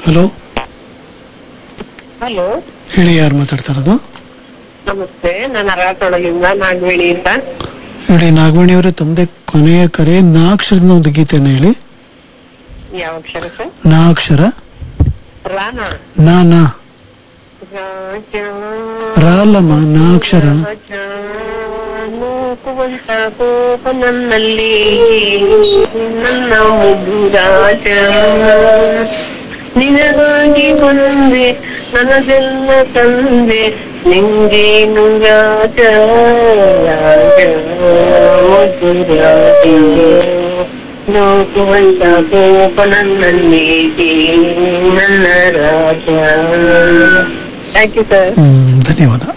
hello hello ಹೇಳಿ ಯಾರು ಮಾತಾಡ್ತಾ ಇರೋದು ನಮಸ್ತೆ ನಾನು ಅರಾಟೊಳಗಿಂದ ನಾಗವೇಣಿ ಅಂತ ಹೇಳಿ ನಾಗಮಣಿ ಅವರೇ ತಮ್ಮದೇ ಕೊನೆಯ ಕರೆ ನಾಕ್ಷರದ ಒಂದು ಗೀತೆಯನ್ನು ಹೇಳಿ ಯಾವ ಅಕ್ಷರ ಸರ್ ನಾಕ್ಷರ ರಾನ ನಾ ನಾ ರಾಜ ರಾಲಮ್ಮ ನಾಕ್ಷರ ರಾಜ, ನೂಕುವಂತ ಕೋಪ ನನ್ನಲ್ಲಿ ನನ್ನ ಮುದ್ದು ರಾಜ ನಿನಗಾಗಿ ಬಂದೆ ನನದೆಲ್ಲ ತಂದೆ ನಿಂಗೇನು ರಾಜ ರಾಜ ಮುದ್ದು ರಾಜ ನೋಕುವಂತ ಕೋಪ ನನ್ನಲ್ಲಿ ನನ್ನ ರಾಜ ಥ್ಯಾಂಕ್ ಯು ಸರ್ ಹ್ಮ್ ಧನ್ಯವಾದ